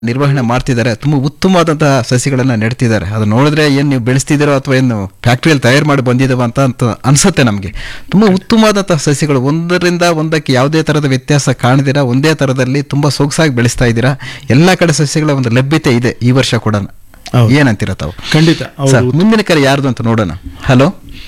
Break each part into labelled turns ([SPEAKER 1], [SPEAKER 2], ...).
[SPEAKER 1] ನಿರ್ವಹಣೆ ಮಾಡ್ತಿದ್ದಾರೆ ತುಂಬ ಉತ್ತಮವಾದಂತಹ ಸಸಿಗಳನ್ನು ನೆಡ್ತಿದ್ದಾರೆ ಅದು ನೋಡಿದ್ರೆ ಏನು ನೀವು ಬೆಳೆಸ್ತಿದ್ದೀರೋ ಅಥವಾ ಏನು ಫ್ಯಾಕ್ಟ್ರಿಯಲ್ಲಿ ತಯಾರು ಮಾಡಿ ಬಂದಿದ್ದಾವ ಅಂತ ಅಂತ ಅನ್ಸುತ್ತೆ ನಮಗೆ ತುಂಬ ಉತ್ತಮವಾದಂತಹ ಸಸಿಗಳು ಒಂದರಿಂದ ಒಂದಕ್ಕೆ ಯಾವುದೇ ಥರದ ವ್ಯತ್ಯಾಸ ಕಾಣದಿರ ಒಂದೇ ಥರದಲ್ಲಿ ತುಂಬ ಸೊಗಸಾಗಿ ಬೆಳೆಸ್ತಾ ಇದ್ದೀರಾ ಎಲ್ಲ ಕಡೆ ಸಸ್ಯಗಳ ಒಂದು ಲಭ್ಯತೆ ಇದೆ ಈ ವರ್ಷ ಕೂಡ
[SPEAKER 2] ಹೌದು.
[SPEAKER 1] ಏನಂತೀರ ತಾವು
[SPEAKER 2] ಖಂಡಿತ
[SPEAKER 1] ಸರ್
[SPEAKER 2] ಹೌದು
[SPEAKER 1] ಮುಂದಿನ ಕರೆ ಯಾರ್ದು ಅಂತ ನೋಡೋಣ ಹಲೋ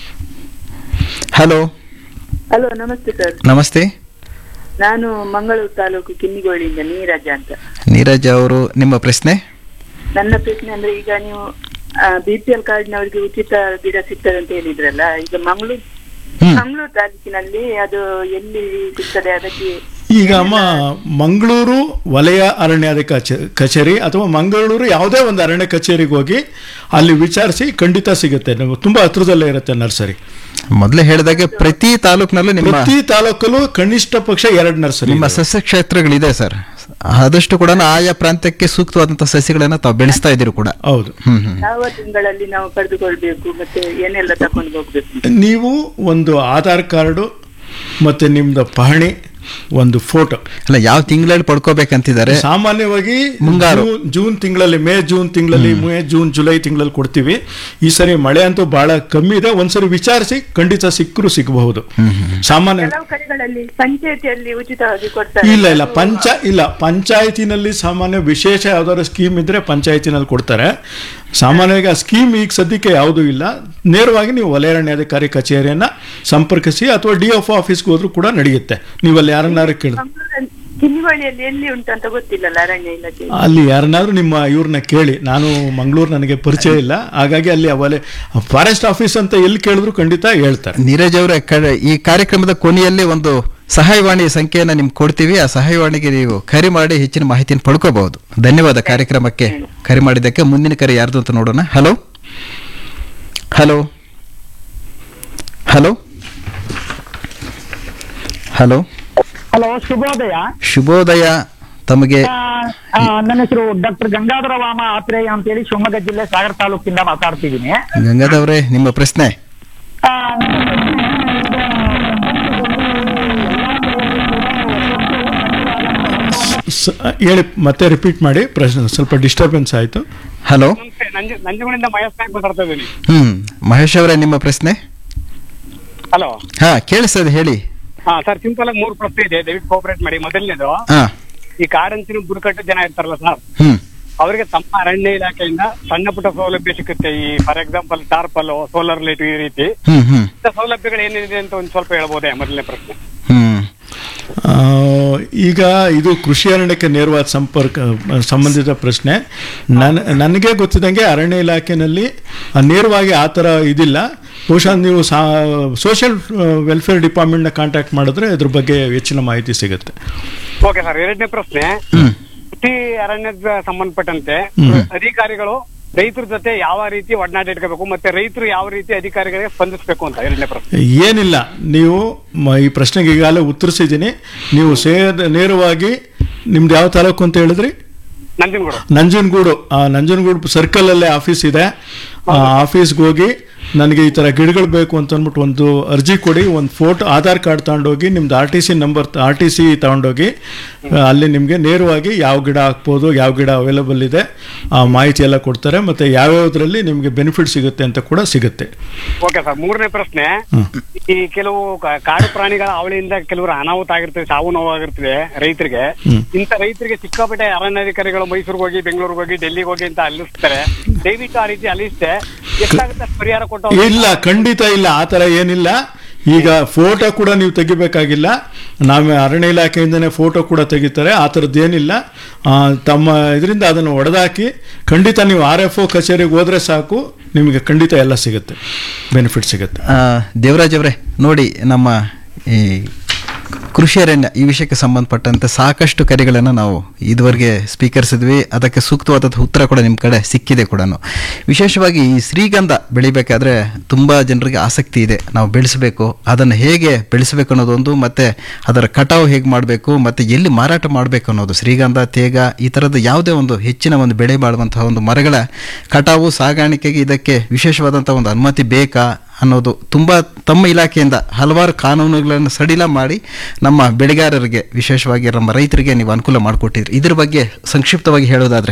[SPEAKER 1] ಹಲೋ
[SPEAKER 3] ಹಲೋ ನಮಸ್ತೆ ಸರ್
[SPEAKER 1] ನಮಸ್ತೆ
[SPEAKER 3] ನಾನು ಮಂಗಳೂರು ತಾಲೂಕು ಕಿನ್ನಿಗೋಳಿಯಿಂದ ನೀರಜ ಅಂತ
[SPEAKER 1] ನೀರಜ್ ಅವರು ನಿಮ್ಮ ಪ್ರಶ್ನೆ
[SPEAKER 3] ನನ್ನ ಪ್ರಶ್ನೆ ಅಂದ್ರೆ ಈಗ ನೀವು ಬಿ ಪಿ ಎಲ್ ಕಾರ್ಡ್ನವರಿಗೆ ಉಚಿತ ಗಿಡ ಸಿಗ್ತದೆ ಅಂತ ಹೇಳಿದ್ರಲ್ಲ ಈಗ ಮಂಗಳೂರು
[SPEAKER 1] ಹ್ಮ್.
[SPEAKER 3] ಮಂಗಳೂರು ತಾಲೂಕಿನಲ್ಲಿ ಅದು ಎಲ್ಲಿ ಸಿಗ್ತದೆ ಅದಕ್ಕೆ
[SPEAKER 2] ಈಗ ಅಮ್ಮ ಮಂಗಳೂರು ವಲಯ ಅರಣ್ಯಾಧಿಕ ಕಚೇ- ಕಚೇರಿ ಅಥವಾ ಮಂಗಳೂರು ಯಾವುದೇ ಒಂದು ಅರಣ್ಯ ಕಚೇರಿಗೆ ಹೋಗಿ ಅಲ್ಲಿ ವಿಚಾರಿಸಿ ಖಂಡಿತ ಸಿಗುತ್ತೆ ನೀವು ತುಂಬಾ ಹತ್ರದಲ್ಲೇ ಇರುತ್ತೆ ನರ್ಸರಿ
[SPEAKER 1] ಮೊದಲೇ ಹೇಳಿದಾಗೆ ಪ್ರತಿ ತಾಲೂಕಿನಲ್ಲೂ ನಿಮ್ಮ
[SPEAKER 2] ಪ್ರತಿ ತಾಲೂಕಲ್ಲೂ ಕನಿಷ್ಠ ಪಕ್ಷ ಎರಡು ನರ್ಸರಿ
[SPEAKER 1] ನಿಮ್ಮ ಸಸ್ಯ ಕ್ಷೇತ್ರಗಳಿದೆ ಸರ್ ಆದಷ್ಟು ಕೂಡ ಆಯಾ ಪ್ರಾಂತ್ಯಕ್ಕೆ ಸೂಕ್ತವಾದಂತಹ ಸಸ್ಯಗಳನ್ನ ತಾವು ಬೆಳೆಸ್ತಾ ಇದ್ದೀರಿ ಕೂಡ
[SPEAKER 2] ಹೌದು
[SPEAKER 1] ಹ್ಮ್ ಹ್ಮ್
[SPEAKER 3] ಯಾವ ತಿಂಗಳಲ್ಲಿ ನಾವು ಪಡೆದುಕೊಳ್ಬೇಕು ಮತ್ತೆ ಏನೆಲ್ಲ ತಕೊಂಡು ಹೋಗ್ಬೇಕು
[SPEAKER 2] ನೀವು ಒಂದು ಆಧಾರ್ ಕಾರ್ಡು ಮತ್ತೆ ನಿಮ್ದು ಪಹಣಿ ಒಂದು ಫೋಟೋ
[SPEAKER 1] ಅಲ್ಲ ಯಾವ ತಿಂಗಳಲ್ಲಿ ಪಡ್ಕೋಬೇಕಂತಿದ್ದಾರೆ
[SPEAKER 2] ಸಾಮಾನ್ಯವಾಗಿ
[SPEAKER 1] ಮುಂಗಾರು.
[SPEAKER 2] ಜೂನ್- ಜೂನ್ ತಿಂಗಳಲ್ಲಿ ಮೇ ಜೂನ್ ತಿಂಗಳಲ್ಲಿ ಮೇ ಜೂನ್ ಜುಲೈ ತಿಂಗಳಲ್ಲಿ ಕೊಡ್ತೀವಿ ಈ ಸರಿ ಮಳೆ ಅಂತೂ ಬಹಳ ಕಮ್ಮಿ ಇದೆ ಒಂದ್ಸರಿ ವಿಚಾರಿಸಿ ಖಂಡಿತ ಸಿಕ್ಕರು ಸಿಗಬಹುದು ಸಾಮಾನ್ಯ
[SPEAKER 3] ಕೆಲವು ಕಡೆಗಳಲ್ಲಿ ಪಂಚಾಯತಿಯಲ್ಲಿ ಉಚಿತವಾಗಿ ಕೊಡ್ತಾರೆ
[SPEAKER 2] ಇಲ್ಲ ಇಲ್ಲ ಪಂಚ ಇಲ್ಲ ಪಂಚಾಯತಿನಲ್ಲಿ ಸಾಮಾನ್ಯ ವಿಶೇಷ ಯಾವ್ದಾದ್ರು ಸ್ಕೀಮ್ ಇದ್ರೆ ಪಂಚಾಯತಿನಲ್ಲಿ ಕೊಡ್ತಾರೆ ಸಾಮಾನ್ಯವಾಗಿ ಆ ಸ್ಕೀಮ್ ಈಗ ಸದ್ಯಕ್ಕೆ ಯಾವುದೂ ಇಲ್ಲ ನೇರವಾಗಿ ನೀವು ವಲಯಾರಣ್ಯಾಧಿಕಾರಿ ಕಚೇರಿಯನ್ನ ಸಂಪರ್ಕಿಸಿ ಅಥವಾ ಡಿ ಎಫ್ ಆಫೀಸ್ಗೆ ಹೋದ್ರೂ ಕೂಡ ನಡೆಯುತ್ತೆ ನೀವು ಅಲ್ಲಿ ಯಾರನ್ನಾರು ಕೇಳಿ
[SPEAKER 3] ಮಂಗಳೂರಲ್ಲಿ ಕಿನ್ನಿಗೋಳಿಯಲ್ಲಿ ಎಲ್ಲಿ ಉಂಟು ಅಂತ ಗೊತ್ತಿಲ್ಲಲ್ಲ ಅರಣ್ಯ ಇಲಾಖೆ
[SPEAKER 2] ಅಲ್ಲಿ ಯಾರನ್ನಾದ್ರೂ ನಿಮ್ಮ ಇವ್ರನ್ನ ಕೇಳಿ ನಾನು ಮಂಗಳೂರು ನನಗೆ ಪರಿಚಯ ಇಲ್ಲ ಹಾಗಾಗಿ ಅಲ್ಲಿ ಅವಲೆ ಫಾರೆಸ್ಟ್ ಆಫೀಸ್ ಅಂತ ಎಲ್ಲಿ ಕೇಳಿದ್ರು ಖಂಡಿತ ಹೇಳ್ತಾರೆ
[SPEAKER 1] ನೀರಜ್ ಅವರ ಈ ಕಾರ್ಯಕ್ರಮದ ಕೊನೆಯಲ್ಲಿ ಒಂದು ಸಹಾಯವಾಣಿ ಸಂಖ್ಯೆಯನ್ನ ನಿಮ್ಗೆ ಕೊಡ್ತೀವಿ ಆ ಸಹಾಯವಾಣಿಗೆ ನೀವು ಕರೆ ಮಾಡಿ ಹೆಚ್ಚಿನ ಮಾಹಿತಿಯನ್ನು ಪಡ್ಕೋಬಹುದು ಧನ್ಯವಾದ ಕಾರ್ಯಕ್ರಮಕ್ಕೆ ಕರೆ ಮಾಡಿದ್ದಕ್ಕೆ ಮುಂದಿನ ಕರೆ ಯಾರ್ದು ಅಂತ ನೋಡೋಣ hello hello hello hello
[SPEAKER 4] hello ಶುಭೋದಯ
[SPEAKER 1] ಶುಭೋದಯ ತಮಗೆ
[SPEAKER 4] ಆ, ಆ, ನನ್ನ ಹೆಸರು ಡಾಕ್ಟರ್ ಗಂಗಾಧರ ವಾಮ ಆತ್ರೇಯ ಅಂತೇಳಿ ಶಿವಮೊಗ್ಗ ಜಿಲ್ಲೆ ಸಾಗರ ತಾಲೂಕಿಂದ ಮಾತಾಡ್ತಿದ್ದೀನಿ
[SPEAKER 1] ಗಂಗಾಧವ್ರೆ ನಿಮ್ಮ ಪ್ರಶ್ನೆ
[SPEAKER 4] ಆ, ನನ್ನ
[SPEAKER 2] ಸ- ಹೇಳಿ ಮತ್ತೆ ರಿಪೀಟ್ ಮಾಡಿ ಪ್ರಶ್ನೆ ಸ್ವಲ್ಪ ಡಿಸ್ಟರ್ಬೆನ್ಸ್ ಆಯಿತು
[SPEAKER 1] ಹಲೋ
[SPEAKER 5] ನಮಸ್ತೆ ನಂಜ ನಂಜನಗೂಡಿಂದ ಮಹೇಶ್ ನಾಯ್ಕ್ ಮಾತಾಡ್ತಾ ಇದ್ದೀನಿ
[SPEAKER 1] ಹ್ಮ್ ಮಹೇಶ್ ಅವರೇ ನಿಮ್ಮ ಪ್ರಶ್ನೆ
[SPEAKER 5] ಹಲೋ
[SPEAKER 1] ಹಾ ಕೇಳಿಸ್ತದೆ ಹೇಳಿ
[SPEAKER 5] ಹಾ ಸರ್ ಸಿಂಪಲ್ ಆಗಿ ಮೂರು ಪ್ರಶ್ನೆ ಇದೆ ದಯವಿಟ್ಟು ಕೋಪರೇಟ್ ಮಾಡಿ ಮೊದಲನೇದು
[SPEAKER 1] ಹಾ
[SPEAKER 5] ಈ ಕಾಡಂಚಿನ ಬುಡಕಟ್ಟು ಜನ ಇರ್ತಾರಲ್ಲ ಸರ್
[SPEAKER 1] ಹ್ಮ್
[SPEAKER 5] ಅವರಿಗೆ ತಮ್ಮ ಅರಣ್ಯ ಇಲಾಖೆಯಿಂದ ಸಣ್ಣ ಪುಟ್ಟ ಸೌಲಭ್ಯ ಸಿಗುತ್ತೆ ಈ for example tarpaulin solar light ಈ ರೀತಿ
[SPEAKER 1] ಹ್ಮ್ ಹ್ಮ್
[SPEAKER 5] ಇಂಥ ಸೌಲಭ್ಯಗಳು ಏನಿದೆ ಅಂತ ಒಂದು ಸ್ವಲ್ಪ ಹೇಳ್ಬೋದೇ ಮೊದಲನೇ ಪ್ರಶ್ನೆ
[SPEAKER 1] ಹ್ಮ್
[SPEAKER 2] ಆ, ಈಗ ಇದು ಕೃಷಿ ಅರಣ್ಯಕ್ಕೆ ನೇರವಾದ ಸಂಪರ್ಕ ಸಂಬಂಧಿತ ಪ್ರಶ್ನೆ ನನ್ ನನಗೆ ಗೊತ್ತಿದ್ದಂಗೆ ಅರಣ್ಯ ಇಲಾಖೆನಲ್ಲಿ ಆ, ನೇರವಾಗಿ ಆ ಥರ ಇದಿಲ್ಲ ಬಹುಶಃ ನೀವು ಸಾ ಸೋಷಿಯಲ್ ವೆಲ್ಫೇರ್ ಡಿಪಾರ್ಟ್ಮೆಂಟ್ನ ಕಾಂಟ್ಯಾಕ್ಟ್ ಮಾಡಿದ್ರೆ ಇದ್ರ ಬಗ್ಗೆ ಹೆಚ್ಚಿನ ಮಾಹಿತಿ ಸಿಗುತ್ತೆ
[SPEAKER 5] ಓಕೆ ಸರ್ ಎರಡನೇ ಪ್ರಶ್ನೆ
[SPEAKER 1] ಹ್ಮ್
[SPEAKER 5] ಕೃಷಿ ಅರಣ್ಯದ ಸಂಬಂಧಪಟ್ಟಂತೆ
[SPEAKER 2] ಹ್ಮ್.
[SPEAKER 5] ಅಧಿಕಾರಿಗಳು ರೈತರ ಜೊತೆ ಯಾವ ರೀತಿ ಒಡನಾಟ ಇಟ್ಕೋಬೇಕು ಮತ್ತೆ ರೈತರು ಯಾವ ರೀತಿ ಅಧಿಕಾರಿಗಳಿಗೆ ಸ್ಪಂದಿಸಬೇಕು ಅಂತ ಎರಡನೇ ಪ್ರಶ್ನೆ
[SPEAKER 2] ಏನಿಲ್ಲ ನೀವು ಮ- ಈ ಪ್ರಶ್ನೆಗೆ ಈಗಾಗಲೇ ಉತ್ತರಿಸಿದ್ದೀನಿ ನೀವು ಸೇ ನೇರವಾಗಿ ನಿಮ್ದು ಯಾವ ತಾಲೂಕು ಅಂತ ಹೇಳಿದ್ರಿ
[SPEAKER 5] ನಂಜನಗೂಡು
[SPEAKER 2] ನಂಜನಗೂಡು ಆ ನಂಜನಗೂಡು ಸರ್ಕಲ್ ಅಲ್ಲೇ ಆಫೀಸ್ ಇದೆ ಆ ಆಫೀಸ್ಗೆ ಹೋಗಿ ನನಗೆ ಈ ಥರ ಗಿಡಗಳು ಬೇಕು ಅಂತ ಅಂದ್ಬಿಟ್ಟು ಒಂದು ಅರ್ಜಿ ಕೊಡಿ ಒಂದು ಫೋಟೋ ಆಧಾರ್ ಕಾರ್ಡ್ ತಗೊಂಡೋಗಿ ನಿಮ್ದು R T C number R T C ತಗೊಂಡೋಗಿ ಆ, ಅಲ್ಲಿ ನಿಮಗೆ ನೇರವಾಗಿ ಯಾವ ಗಿಡ ಹಾಕ್ಬೋದು ಯಾವ ಗಿಡ ಅವೈಲೇಬಲ್ ಇದೆ ಆ ಮಾಹಿತಿ ಎಲ್ಲ ಕೊಡ್ತಾರೆ ಮತ್ತು ಯಾವ್ಯಾವುದ್ರಲ್ಲಿ ನಿಮಗೆ ಬೆನಿಫಿಟ್ ಸಿಗುತ್ತೆ ಅಂತ ಕೂಡ ಸಿಗುತ್ತೆ
[SPEAKER 5] ಓಕೆ ಸರ್ ಮೂರನೇ ಪ್ರಶ್ನೆ
[SPEAKER 2] ಹ್ಮ್.
[SPEAKER 5] ಈ ಕೆಲವು ಕ- ಕಾಡು ಪ್ರಾಣಿಗಳ ಅವಳಿಯಿಂದ ಕೆಲವರು ಅನಾಹುತ ಆಗಿರ್ತದೆ ಸಾವು ನೋವಾಗಿರ್ತದೆ ರೈತರಿಗೆ
[SPEAKER 2] ಹ್ಮ್.
[SPEAKER 5] ಇಂಥ ರೈತರಿಗೆ ಸಿಕ್ಕಾಪಟ್ಟೆ ಅರಣ್ಯಾಧಿಕಾರಿಗಳು ಮೈಸೂರಿಗೆ ಹೋಗಿ ಬೆಂಗಳೂರಿಗೆ ಹೋಗಿ ಡೆಲ್ಲಿಗೆ ಹೋಗಿ ಅಂತ ಅಲ್ಲಿಸ್ತಾರೆ ದಯವಿಟ್ಟು ಆ ರೀತಿ ಅಲ್ಲಿస్తే ಎಷ್ಟಾಗುತ್ತೆ ಅಷ್ಟು ಪರಿಹಾರ ಕೊಟ್ಟು ಅವ್ರಿಗೆ-
[SPEAKER 2] ಇಲ್ಲ ಖಂಡಿತ ಇಲ್ಲ ಆ ಥರ ಏನಿಲ್ಲ ಈಗ ಫೋಟೋ ಕೂಡ ನೀವು ತೆಗಿಬೇಕಾಗಿಲ್ಲ ನಾವು ಅರಣ್ಯ ಇಲಾಖೆಯಿಂದನೇ ಫೋಟೋ ಕೂಡ ತೆಗಿತಾರೆ ಆ ಥರದ್ದು ಏನಿಲ್ಲ ಆ, ತಮ್ಮ ಇದರಿಂದ ಅದನ್ನು ಒಡೆದಾಕಿ ಖಂಡಿತ ನೀವು ಆರ್ ಎಫ್ ಒ ಕಚೇರಿಗೆ ಹೋದ್ರೆ ಸಾಕು ನಿಮಗೆ ಖಂಡಿತ ಎಲ್ಲ ಸಿಗುತ್ತೆ ಬೆನಿಫಿಟ್ ಸಿಗುತ್ತೆ
[SPEAKER 1] ಆ, ದೇವರಾಜ್ ಅವರೇ ನೋಡಿ ನಮ್ಮ ಈ ಕೃಷಿ ಅರಣ್ಯ ಈ ವಿಷಯಕ್ಕೆ ಸಂಬಂಧಪಟ್ಟಂತೆ ಸಾಕಷ್ಟು ಕರೆಗಳನ್ನು ನಾವು ಇದುವರೆಗೆ ಸ್ವೀಕರಿಸಿದ್ವಿ ಅದಕ್ಕೆ ಸೂಕ್ತವಾದ ಉತ್ತರ ಕೂಡ ನಿಮ್ಮ ಕಡೆ ಸಿಕ್ಕಿದೆ ಕೂಡ ವಿಶೇಷವಾಗಿ ಈ ಶ್ರೀಗಂಧ ಬೆಳಿಬೇಕಾದ್ರೆ ತುಂಬ ಜನರಿಗೆ ಆಸಕ್ತಿ ಇದೆ ನಾವು ಬೆಳೆಸಬೇಕು ಅದನ್ನು ಹೇಗೆ ಬೆಳೆಸಬೇಕು ಅನ್ನೋದೊಂದು ಮತ್ತು ಅದರ ಕಟಾವು ಹೇಗೆ ಮಾಡಬೇಕು ಮತ್ತು ಎಲ್ಲಿ ಮಾರಾಟ ಮಾಡಬೇಕು ಅನ್ನೋದು ಶ್ರೀಗಂಧ ತೇಗ ಈ ಥರದ ಯಾವುದೇ ಒಂದು ಹೆಚ್ಚಿನ ಒಂದು ಬೆಳೆ ಬಾಳುವಂತಹ ಒಂದು ಮರಗಳ ಕಟಾವು ಸಾಗಾಣಿಕೆಗೆ ಇದಕ್ಕೆ ವಿಶೇಷವಾದಂಥ ಒಂದು ಅನುಮತಿ ಬೇಕಾ ಅನ್ನೋದು ತುಂಬ ತಮ್ಮ ಇಲಾಖೆಯಿಂದ ಹಲವಾರು ಕಾನೂನುಗಳನ್ನು ಸಡಿಲ ಮಾಡಿ ನಮ್ಮ ಬೆಳೆಗಾರರಿಗೆ ವಿಶೇಷವಾಗಿ ನಮ್ಮ ರೈತರಿಗೆ ನೀವು ಅನುಕೂಲ ಮಾಡಿಕೊಟ್ಟಿದ್ರಿ ಇದ್ರ ಬಗ್ಗೆ ಸಂಕ್ಷಿಪ್ತವಾಗಿ ಹೇಳೋದಾದ್ರೆ